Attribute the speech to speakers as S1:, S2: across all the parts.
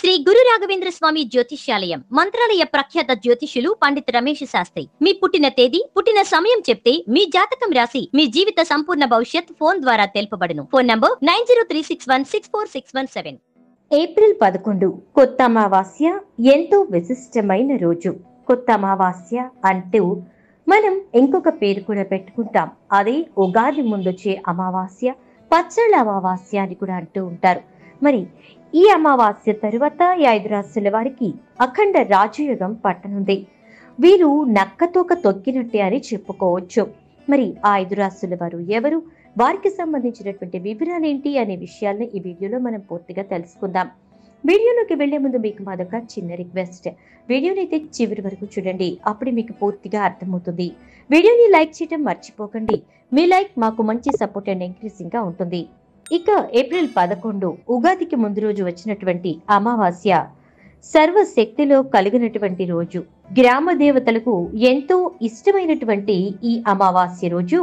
S1: శ్రీ గురు రాఘవేంద్ర స్వామి జ్యోతిష్యాలయం మంత్రాలయ ప్రఖ్యాత జ్యోతిష్యులు పండిత్ రమేష్ శాస్త్రి మీ పుట్టిన తేదీ పుట్టిన సమయం చెప్తే మీ జాతకం రాసి మీ జీవిత సంపూర్ణ భవిష్యత్ ఫోన్ ద్వారా తెలుపబడును phone number nine zero three six one six four six one seven
S2: April పదకొండు కొత్త అమావాస్య ఎంతో విశిష్టమైన రోజు కొత్త అమావాస్య అంటూ మనం ఇంకొక పేరు కూడా పెట్టుకుంటాం అదే ఉగాది ముందొచ్చే అమావాస్య పచ్చళ్ళ అమావాస్య అని కూడా అంటూ ఉంటారు మరి ఈ అమావాస్య తరువాత ఈ ఐదు రాశుల వారికి అఖండ రాజయోగం పట్టనుంది వీరు నక్కతోక తొక్కినట్టే అని చెప్పుకోవచ్చు మరి ఆ ఐదు రాశుల వారు ఎవరు వారికి సంబంధించినటువంటి వివరాలు ఏంటి అనే విషయాలను ఈ వీడియోలో మనం పూర్తిగా తెలుసుకుందాం వీడియోలోకి వెళ్లే ముందు మీకు మాదొక చిన్న రిక్వెస్ట్ వీడియోని అయితే చివరి వరకు చూడండి అప్పుడు మీకు పూర్తిగా అర్థమవుతుంది వీడియోని లైక్ చేయడం మర్చిపోకండి మీ లైక్ మాకు మంచి సపోర్ట్ అండ్ ఎంకరేజింగ్ గా ఉంటుంది ఇక ఏప్రిల్ పదకొండు ఉగాదికి ముందు రోజు వచ్చినటువంటి అమావాస్య సర్వశక్తిలో కలిగినటువంటి రోజు గ్రామ దేవతలకు ఎంతో ఇష్టమైనటువంటి ఈ అమావాస్య రోజు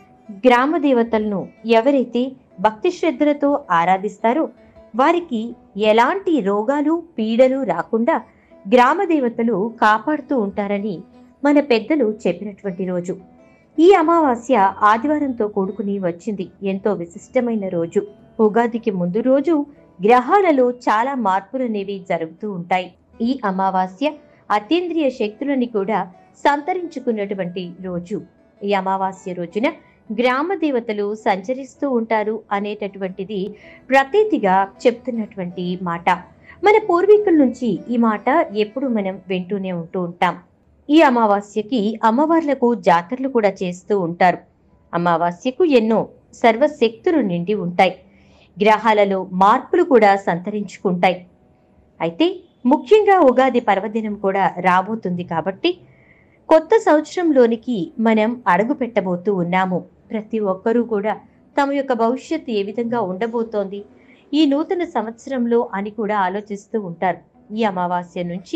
S2: గ్రామ దేవతలను ఎవరైతే భక్తి శ్రద్ధలతో ఆరాధిస్తారో వారికి ఎలాంటి రోగాలు పీడలు రాకుండా గ్రామ దేవతలు కాపాడుతూ ఉంటారని మన పెద్దలు చెప్పినటువంటి రోజు ఈ అమావాస్య ఆదివారంతో కూడుకుని వచ్చింది ఎంతో విశిష్టమైన రోజు ఉగాదికి ముందు రోజు గ్రహాలలో చాలా మార్పులు అనేవి జరుగుతూ ఉంటాయి ఈ అమావాస్య అతీంద్రియ శక్తులని కూడా సంతరించుకున్నటువంటి రోజు ఈ అమావాస్య రోజున గ్రామ దేవతలు సంచరిస్తూ ఉంటారు అనేటటువంటిది ప్రతీతిగా చెప్తున్నటువంటి మాట మన పూర్వీకుల నుంచి ఈ మాట ఎప్పుడు మనం వింటూనే ఉంటూ ఉంటాం ఈ అమావాస్యకి అమ్మవార్లకు జాతరలు కూడా చేస్తూ ఉంటారు అమావాస్యకు ఎన్నో సర్వశక్తులు నిండి ఉంటాయి గ్రహాలలో మార్పులు కూడా సంతరించుకుంటాయి అయితే ముఖ్యంగా ఉగాది పర్వదినం కూడా రాబోతుంది కాబట్టి కొత్త సంవత్సరంలోనికి మనం అడుగు పెట్టబోతూ ఉన్నాము ప్రతి ఒక్కరూ కూడా తమ యొక్క భవిష్యత్తు ఏ విధంగా ఉండబోతోంది ఈ నూతన సంవత్సరంలో అని కూడా ఆలోచిస్తూ ఉంటారు ఈ అమావాస్య నుంచి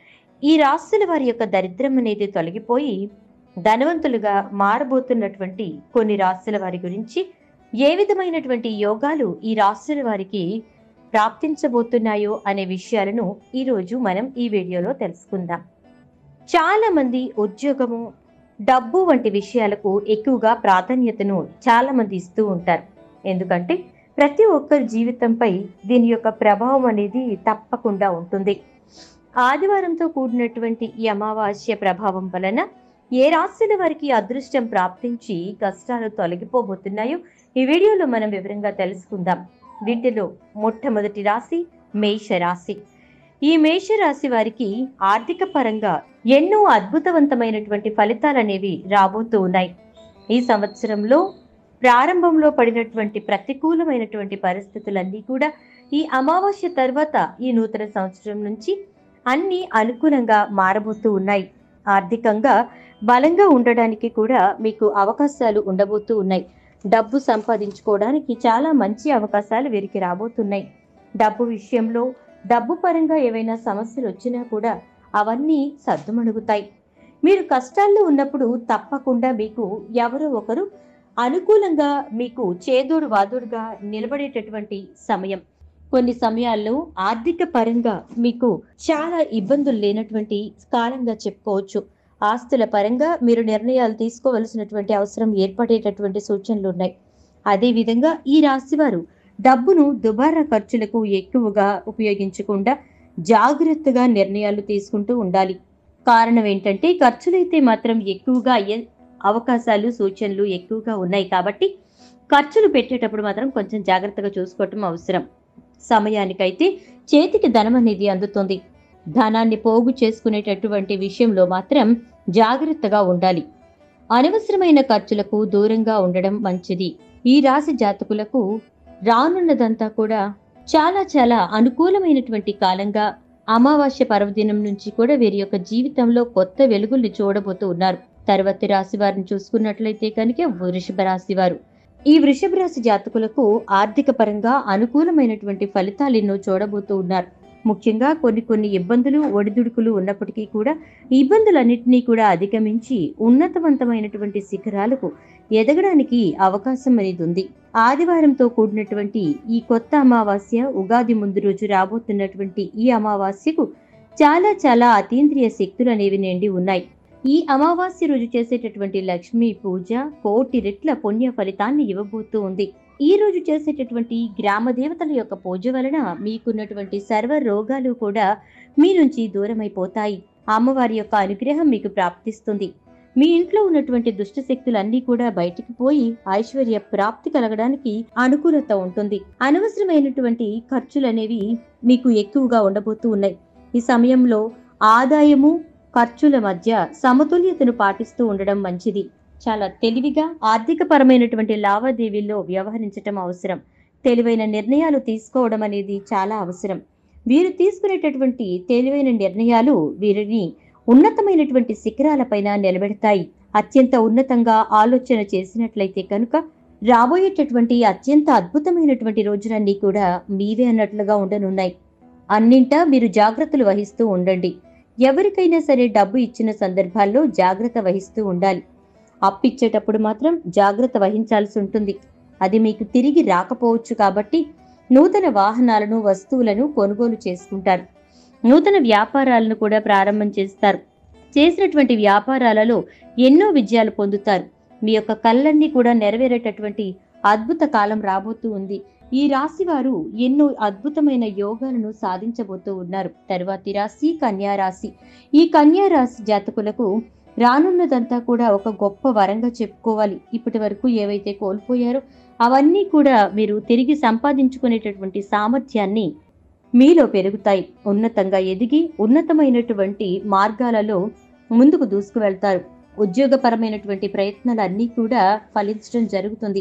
S2: ఈ రాశుల వారి యొక్క దరిద్రం అనేది తొలగిపోయి ధనవంతులుగా మారబోతున్నటువంటి కొన్ని రాశుల వారి గురించి ఏ విధమైనటువంటి యోగాలు ఈ రాశుల వారికి ప్రాప్తించబోతున్నాయో అనే విషయాలను ఈరోజు మనం ఈ వీడియోలో తెలుసుకుందాం చాలా మంది ఉద్యోగము డబ్బు వంటి విషయాలకు ఎక్కువగా ప్రాధాన్యతను చాలా మంది ఇస్తూ ఉంటారు ఎందుకంటే ప్రతి ఒక్కరి జీవితంపై దీని యొక్క ప్రభావం అనేది తప్పకుండా ఉంటుంది ఆదివారంతో కూడినటువంటి ఈ అమావాస్య ప్రభావం వలన ఏ రాశుల వారికి అదృష్టం ప్రాప్తించి కష్టాలు తొలగిపోబోతున్నాయో ఈ వీడియోలో మనం వివరంగా తెలుసుకుందాం వీటిలో మొట్టమొదటి రాశి మేష రాశి ఈ మేష రాశి వారికి ఆర్థిక పరంగా ఎన్నో అద్భుతవంతమైనటువంటి ఫలితాలు అనేవి రాబోతూ ఉన్నాయి ఈ సంవత్సరంలో ప్రారంభంలో పడినటువంటి ప్రతికూలమైనటువంటి పరిస్థితులన్నీ కూడా ఈ అమావాస్య తర్వాత ఈ నూతన సంవత్సరం నుంచి అన్ని అనుకూలంగా మారబోతూ ఉన్నాయి ఆర్థికంగా బలంగా ఉండడానికి కూడా మీకు అవకాశాలు ఉండబోతూ ఉన్నాయి డబ్బు సంపాదించుకోవడానికి చాలా మంచి అవకాశాలు వీరికి రాబోతున్నాయి డబ్బు విషయంలో డబ్బు పరంగా ఏవైనా సమస్యలు వచ్చినా కూడా అవన్నీ సర్దుమణుగుతాయి మీరు కష్టాల్లో ఉన్నప్పుడు తప్పకుండా మీకు ఎవరో ఒకరు అనుకూలంగా మీకు చేదోడు వాదోడుగా నిలబడేటటువంటి సమయం కొన్ని సమయాల్లో ఆర్థిక పరంగా మీకు చాలా ఇబ్బందులు లేనటువంటి కాలంగా చెప్పుకోవచ్చు ఆస్తుల పరంగా మీరు నిర్ణయాలు తీసుకోవలసినటువంటి అవసరం ఏర్పడేటటువంటి సూచనలు ఉన్నాయి అదేవిధంగా ఈ రాశివారు డబ్బును దుబారా ఖర్చులకు ఎక్కువగా ఉపయోగించకుండా జాగ్రత్తగా నిర్ణయాలు తీసుకుంటూ ఉండాలి కారణం ఏంటంటే ఖర్చులైతే మాత్రం ఎక్కువగా అయ్యే అవకాశాలు సూచనలు ఎక్కువగా ఉన్నాయి కాబట్టి ఖర్చులు పెట్టేటప్పుడు మాత్రం కొంచెం జాగ్రత్తగా చూసుకోవటం అవసరం సమయానికైతే చేతికి ధనం అనేది అందుతుంది ధనాన్ని పోగు చేసుకునేటటువంటి విషయంలో మాత్రం జాగ్రత్తగా ఉండాలి అనవసరమైన ఖర్చులకు దూరంగా ఉండడం మంచిది ఈ రాశి జాతకులకు రానున్నదంతా కూడా చాలా చాలా అనుకూలమైనటువంటి కాలంగా అమావాస్య పర్వదినం నుంచి కూడా వీరి యొక్క జీవితంలో కొత్త వెలుగుల్ని చూడబోతూ ఉన్నారు తర్వాతి రాశి వారిని చూసుకున్నట్లయితే కనుక వృషభ రాశి వారు ఈ వృషభ రాశి జాతకులకు ఆర్థిక పరంగా అనుకూలమైనటువంటి ఫలితాలు ఎన్నో చూడబోతూ ఉన్నారు ముఖ్యంగా కొన్ని కొన్ని ఇబ్బందులు ఒడిదుడుకులు ఉన్నప్పటికీ కూడా ఈ ఇబ్బందులన్నింటినీ కూడా అధిగమించి ఉన్నతవంతమైనటువంటి శిఖరాలకు ఎదగడానికి అవకాశం అనేది ఉంది ఆదివారంతో కూడినటువంటి ఈ కొత్త అమావాస్య ఉగాది ముందు రోజు రాబోతున్నటువంటి ఈ అమావాస్యకు చాలా చాలా అతీంద్రియ శక్తులు అనేవి నిండి ఉన్నాయి ఈ అమావాస్య రోజు చేసేటటువంటి లక్ష్మీ పూజ కోటి రెట్ల పుణ్య ఫలితాన్ని ఇవ్వబోతూ ఉంది ఈ రోజు చేసేటటువంటి గ్రామ దేవతల యొక్క పూజ వలన మీకున్నటువంటి సర్వ రోగాలు కూడా మీ నుంచి దూరమైపోతాయి అమ్మవారి యొక్క అనుగ్రహం మీకు ప్రాప్తిస్తుంది మీ ఇంట్లో ఉన్నటువంటి దుష్ట శక్తులన్నీ కూడా బయటికి పోయి ఐశ్వర్య ప్రాప్తి కలగడానికి అనుకూలత ఉంటుంది అనవసరమైనటువంటి ఖర్చులు అనేవి మీకు ఎక్కువగా ఉండబోతూ ఉన్నాయి ఈ సమయంలో ఆదాయము ఖర్చుల మధ్య సమతుల్యతను పాటిస్తూ ఉండడం మంచిది చాలా తెలివిగా ఆర్థిక పరమైనటువంటి లావాదేవీల్లో వ్యవహరించటం అవసరం తెలివైన నిర్ణయాలు తీసుకోవడం అనేది చాలా అవసరం వీరు తీసుకునేటటువంటి తెలివైన నిర్ణయాలు వీరిని ఉన్నతమైనటువంటి శిఖరాలపైన నిలబెడతాయి అత్యంత ఉన్నతంగా ఆలోచన చేసినట్లయితే కనుక రాబోయేటటువంటి అత్యంత అద్భుతమైనటువంటి రోజులన్నీ కూడా మీవే అన్నట్లుగా ఉండనున్నాయి అన్నింటా మీరు జాగ్రత్తలు వహిస్తూ ఉండండి ఎవరికైనా సరే డబ్బు ఇచ్చిన సందర్భాల్లో జాగ్రత్త వహిస్తూ ఉండాలి అప్పిచ్చేటప్పుడు మాత్రం జాగ్రత్త వహించాల్సి ఉంటుంది అది మీకు తిరిగి రాకపోవచ్చు కాబట్టి నూతన వాహనాలను వస్తువులను కొనుగోలు చేసుకుంటారు నూతన వ్యాపారాలను కూడా ప్రారంభం చేస్తారు చేసినటువంటి వ్యాపారాలలో ఎన్నో విజయాలు పొందుతారు మీ యొక్క కళ్ళన్నీ కూడా నెరవేరేటటువంటి అద్భుత కాలం రాబోతూ ఉంది ఈ రాశి వారు ఎన్నో అద్భుతమైన యోగాలను సాధించబోతూ ఉన్నారు తరువాతి రాశి కన్యా రాశి ఈ కన్యా రాశి జాతకులకు రానున్నదంతా కూడా ఒక గొప్ప వరంగా చెప్పుకోవాలి ఇప్పటి వరకు ఏవైతే కోల్పోయారో అవన్నీ కూడా మీరు తిరిగి సంపాదించుకునేటటువంటి సామర్థ్యాన్ని మీలో పెరుగుతాయి ఉన్నతంగా ఎదిగి ఉన్నతమైనటువంటి మార్గాలలో ముందుకు దూసుకు వెళ్తారు ఉద్యోగపరమైనటువంటి ప్రయత్నాలు అన్నీ కూడా ఫలించడం జరుగుతుంది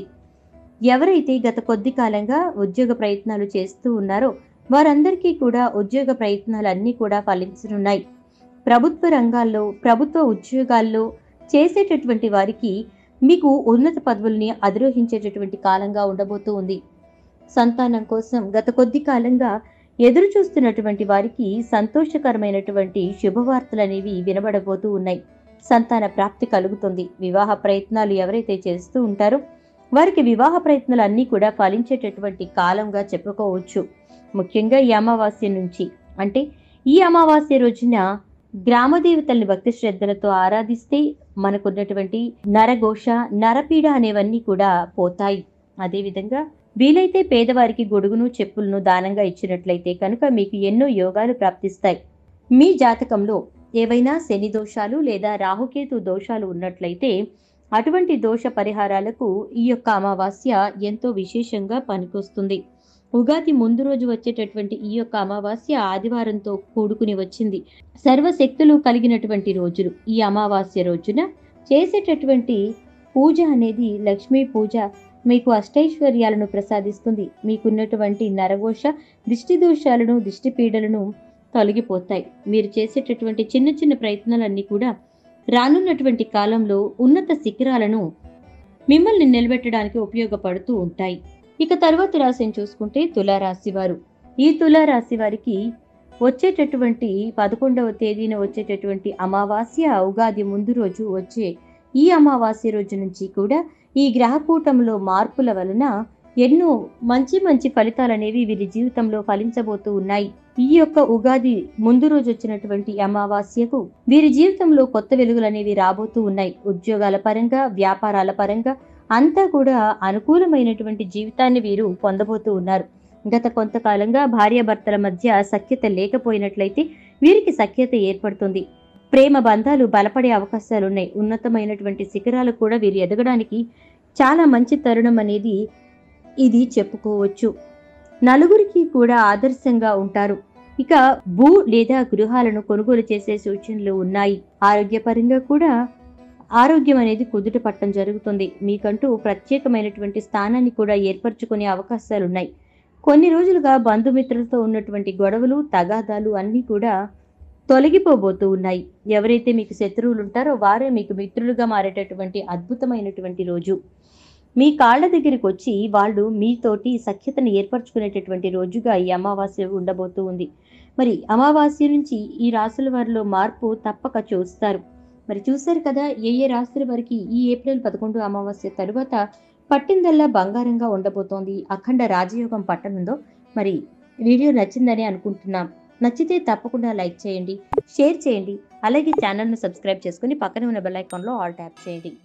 S2: ఎవరైతే గత కొద్ది కాలంగా ఉద్యోగ ప్రయత్నాలు చేస్తూ ఉన్నారో వారందరికీ కూడా ఉద్యోగ ప్రయత్నాలు అన్నీ కూడా ఫలించనున్నాయి ప్రభుత్వ రంగాల్లో ప్రభుత్వ ఉద్యోగాల్లో చేసేటటువంటి వారికి మీకు ఉన్నత పదవుల్ని అధిరోహించేటటువంటి కాలంగా ఉండబోతూ ఉంది సంతానం కోసం గత కొద్ది కాలంగా ఎదురు చూస్తున్నటువంటి వారికి సంతోషకరమైనటువంటి శుభవార్తలు అనేవి వినబడబోతూ ఉన్నాయి సంతాన ప్రాప్తి కలుగుతుంది వివాహ ప్రయత్నాలు ఎవరైతే చేస్తూ ఉంటారో వారికి వివాహ ప్రయత్నాలు అన్నీ కూడా ఫలించేటటువంటి కాలంగా చెప్పుకోవచ్చు ముఖ్యంగా ఈ అమావాస్య నుంచి అంటే ఈ అమావాస్య రోజున గ్రామదేవతల్ని భక్తి శ్రద్ధలతో ఆరాధిస్తే మనకున్నటువంటి నరఘోష నరపీడ అనేవన్నీ కూడా పోతాయి అదేవిధంగా వీలైతే పేదవారికి గొడుగును చెప్పులను దానంగా ఇచ్చినట్లయితే కనుక మీకు ఎన్నో యోగాలు ప్రాప్తిస్తాయి మీ జాతకంలో ఏవైనా శని దోషాలు లేదా రాహుకేతు దోషాలు ఉన్నట్లయితే అటువంటి దోష పరిహారాలకు ఈ యొక్క అమావాస్య ఎంతో విశేషంగా పనికొస్తుంది ఉగాది ముందు రోజు వచ్చేటటువంటి ఈ యొక్క అమావాస్య ఆదివారంతో కూడుకుని వచ్చింది సర్వశక్తులు కలిగినటువంటి రోజులు ఈ అమావాస్య రోజున చేసేటటువంటి పూజ అనేది లక్ష్మీ పూజ మీకు అష్టైశ్వర్యాలను ప్రసాదిస్తుంది మీకున్నటువంటి నరఘోష దిష్టి దోషాలను దిష్టి పీడలను తొలగిపోతాయి మీరు చేసేటటువంటి చిన్న చిన్న ప్రయత్నాలన్నీ కూడా రానున్నటువంటి కాలంలో ఉన్నత శిఖరాలను మిమ్మల్ని నిలబెట్టడానికి ఉపయోగపడుతూ ఉంటాయి ఇక తర్వాత రాశిని చూసుకుంటే తులారాశి వారు ఈ తులారాశి వారికి వచ్చేటటువంటి పదకొండవ తేదీన వచ్చేటటువంటి అమావాస్య ఉగాది ముందు రోజు వచ్చే ఈ అమావాస్య రోజు నుంచి కూడా ఈ గ్రహకూటంలో మార్పుల వలన ఎన్నో మంచి మంచి ఫలితాలు అనేవి వీరి జీవితంలో ఫలించబోతూ ఉన్నాయి ఈ యొక్క ఉగాది ముందు రోజు వచ్చినటువంటి అమావాస్యకు వీరి జీవితంలో కొత్త వెలుగులు అనేవి రాబోతూ ఉన్నాయి ఉద్యోగాల పరంగా వ్యాపారాల పరంగా అంతా కూడా అనుకూలమైనటువంటి జీవితాన్ని వీరు పొందబోతూ ఉన్నారు గత కొంతకాలంగా భార్యాభర్తల మధ్య సఖ్యత లేకపోయినట్లయితే వీరికి సఖ్యత ఏర్పడుతుంది ప్రేమ బంధాలు బలపడే అవకాశాలు ఉన్నాయి ఉన్నతమైనటువంటి శిఖరాలు కూడా వీరు ఎదగడానికి చాలా మంచి తరుణం అనేది ఇది చెప్పుకోవచ్చు నలుగురికి కూడా ఆదర్శంగా ఉంటారు ఇక భూ లేదా గృహాలను కొనుగోలు చేసే సూచనలు ఉన్నాయి ఆరోగ్యపరంగా కూడా ఆరోగ్యం అనేది కుదుట పట్టడం జరుగుతుంది మీకంటూ ప్రత్యేకమైనటువంటి స్థానాన్ని కూడా ఏర్పరచుకునే అవకాశాలు ఉన్నాయి కొన్ని రోజులుగా బంధుమిత్రులతో ఉన్నటువంటి గొడవలు తగాదాలు అన్నీ కూడా తొలగిపోబోతూ ఉన్నాయి ఎవరైతే మీకు శత్రువులు ఉంటారో వారే మీకు మిత్రులుగా మారేటటువంటి అద్భుతమైనటువంటి రోజు మీ కాళ్ళ దగ్గరికి వచ్చి వాళ్ళు మీతోటి సఖ్యతను ఏర్పరచుకునేటటువంటి రోజుగా ఈ అమావాస్య ఉండబోతూ ఉంది మరి అమావాస్య నుంచి ఈ రాసుల వారిలో మార్పు తప్పక చూస్తారు మరి చూశారు కదా ఏ ఏ రాశుల వారికి ఈ ఏప్రిల్ పదకొండు అమావాస్య తరువాత పట్టిందల్లా బంగారంగా ఉండబోతోంది అఖండ రాజయోగం పట్టనుందో మరి వీడియో నచ్చిందని అనుకుంటున్నాం నచ్చితే తప్పకుండా లైక్ చేయండి షేర్ చేయండి అలాగే ఛానల్ను సబ్స్క్రైబ్ చేసుకుని పక్కనే ఉన్న బెల్ ఐకాన్లో ఆల్ ట్యాప్ చేయండి